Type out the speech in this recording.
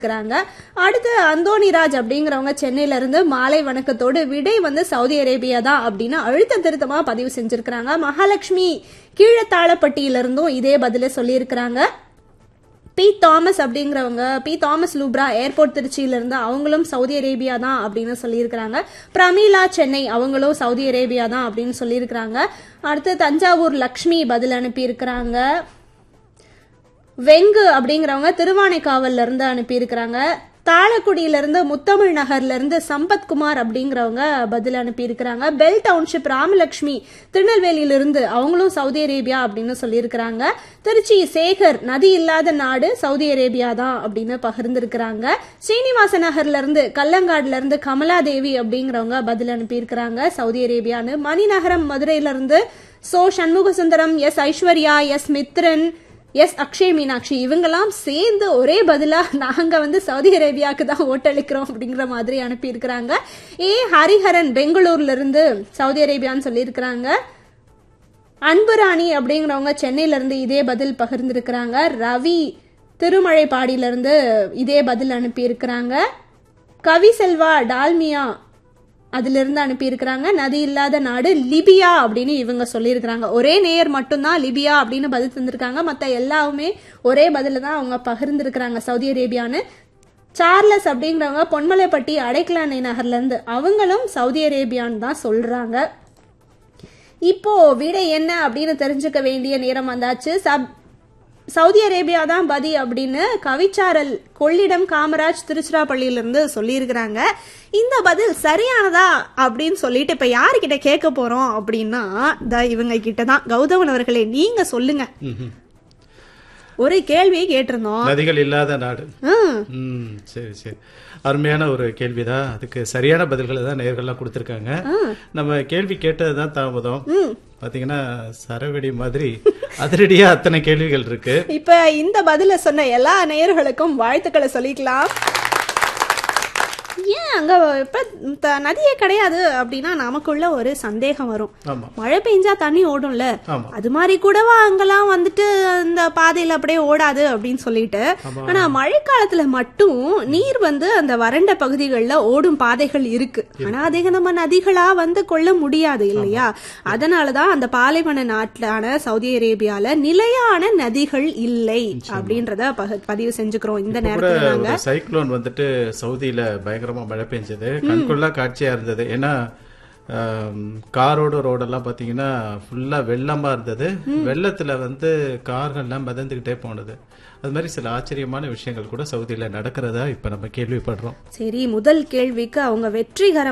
இருக்கிறாங்க அடுத்து அந்தோணிராஜ் அப்படிங்கிறவங்க சென்னையில இருந்து மாலை வணக்கத்தோடு விடை வந்து சவுதி அரேபியா தான் அப்படின்னு அழுத்த திருத்தமா பதிவு செஞ்சிருக்கிறாங்க மகாலட்சுமி கீழத்தாளப்பட்டியில இருந்தும் இதே பதில சொல்லியிருக்கிறாங்க பி தாமஸ் அப்படிங்கிறவங்க பி தாமஸ் லூப்ரா ஏர்போர்ட் திருச்சியில இருந்து அவங்களும் சவுதி அரேபியா தான் அப்படின்னு சொல்லியிருக்கிறாங்க பிரமீளா சென்னை அவங்களும் சவுதி அரேபியா தான் அப்படின்னு சொல்லியிருக்கிறாங்க அடுத்து தஞ்சாவூர் லக்ஷ்மி பதில் அனுப்பியிருக்கிறாங்க வெங்கு அப்படிங்கிறவங்க திருவானைக்காவல்ல இருந்து அனுப்பியிருக்கிறாங்க தாளக்குடியில இருந்து முத்தமிழ் நகர்ல இருந்து சம்பத்குமார் அப்படிங்கிறவங்க பதில் அனுப்பியிருக்கிறாங்க பெல் டவுன்ஷிப் ராமலட்சுமி திருநெல்வேலியில இருந்து அவங்களும் சவுதி அரேபியா அப்படின்னு சொல்லியிருக்கிறாங்க திருச்சி சேகர் நதி இல்லாத நாடு சவுதி அரேபியா தான் அப்படின்னு பகிர்ந்திருக்கிறாங்க ஸ்ரீனிவாச நகர்ல இருந்து கல்லங்காடுல இருந்து கமலாதேவி அப்படிங்கிறவங்க பதில் அனுப்பியிருக்கிறாங்க சவுதி அரேபியான்னு மணிநகரம் மதுரையில இருந்து சோ Shanmuga Sundaram S Aishwarya S Mithran S Akshay Meenakshi இவங்கெல்லாம் சேர்ந்து ஒரே பதிலா நாங்க வந்து சவுதி அரேபியாவுக்கு தான் ஓட்டளிக்கிறோம் அப்படிங்கிற மாதிரி அனுப்பியிருக்கிறாங்க ஏ ஹரிஹரன் பெங்களூர்ல இருந்து சவுதி அரேபியான்னு சொல்லியிருக்கிறாங்க அன்புராணி அப்படிங்கிறவங்க சென்னையில இருந்து இதே பதில் பகிர்ந்திருக்கிறாங்க ரவி திருமழைப்பாடியில இருந்து இதே பதில் அனுப்பியிருக்கிறாங்க கவி செல்வா டால்மியா அதுல இருந்து அனுப்பியிருக்கிறாங்க நதி இல்லாத நாடு லிபியா அப்படின்னு இவங்க சொல்லியிருக்கிறாங்க ஒரே நேயர் மட்டும்தான் லிபியா அப்படின்னு பதில் தந்திருக்காங்க மத்த எல்லாமே ஒரே பதில தான் அவங்க பகிர்ந்திருக்கிறாங்க சவுதி அரேபியான்னு சார்லஸ் அப்படிங்கிறவங்க பொன்மலைப்பட்டி அடைக்கலானை நகர்ல இருந்து அவங்களும் சவுதி அரேபியான்னு தான் சொல்றாங்க இப்போ விடை என்ன அப்படின்னு தெரிஞ்சுக்க வேண்டிய நேரம் வந்தாச்சு சப் சவுதி அரேபியா தான் பதி அப்படின்னு கவிச்சாரல் கொள்ளிடம் காமராஜ் திருச்சிராப்பள்ளியிலிருந்து சொல்லியிருக்கிறாங்க இந்த பதில் சரியானதா அப்படின்னு சொல்லிட்டு இப்ப யாருக்கிட்ட கேட்க போறோம் அப்படின்னா த இவங்க கிட்ட தான் கௌதமன் அவர்களே நீங்க சொல்லுங்க ம்ஹும். ஒரு கேள்வியை கேட்டிருந்தோம் நதிகள் இல்லாத நாடு ம், ம் சரி சரி அருமையான ஒரு கேள்விதான் அதுக்கு சரியான பதில்களை தான் நேர்கள்லாம் கொடுத்துருக்காங்க நம்ம கேள்வி கேட்டது தான் தாமதம் பாத்தீங்கன்னா சரவெடி மாதிரி அதிரடியா அத்தனை கேள்விகள் இருக்கு இப்ப இந்த பதில சொன்ன எல்லா நேயர்களுக்கும் வாழ்த்துக்களை சொல்லிக்கலாம் ஏன் அங்க இப்ப த- நதியே கிடையாது அப்படின்னா நமக்குள்ள ஒரு சந்தேகம் வரும் ஆமா மழை பெஞ்சா தண்ணி ஓடும்ல ஆமா அது மாதிரி கூடவா அங்கெல்லாம் வந்துட்டு அந்த பாதையில அப்படியே ஓடாது அப்படின்னு சொல்லிட்டு ஆமா. ஆனா மழைக்காலத்துல மட்டும் நீர் வந்து அந்த வறண்ட பகுதிகளில் ஓடும் பாதைகள் இருக்கு ஆனா அதை நம்ம நதிகளா வந்து கொள்ள முடியாது இல்லையா அதனாலதான் அந்த பாலைவன நாட்டிலான சவுதி அரேபியால நிலையான நதிகள் இல்லை அப்படின்றத பக- பதிவு செஞ்சுக்கிறோம் இந்த கூட நேரத்துல நாங்க ஒரு சைக்ளோன் வந்துட்டு சவுதியில பயங்கரமா மழை பெஞ்சது கண்கொள்ளா காட்சியா இருந்தது ஏன்னா ஆம், காரோட ரோடெல்லாம் பாத்தீங்கன்னா ஃபுல்லா வெள்ளமா இருந்தது வெள்ளத்துல வந்து கார்கள்லாம் மிதந்துகிட்டே போனது அது மாதிரி சில ஆச்சரியமான விஷயங்கள் கூட சவுதியில நடக்கிறதா இப்ப நம்ம கேள்விப்படுறோம் சரி முதல் கேள்விக்கு அவங்க வெற்றிகரம்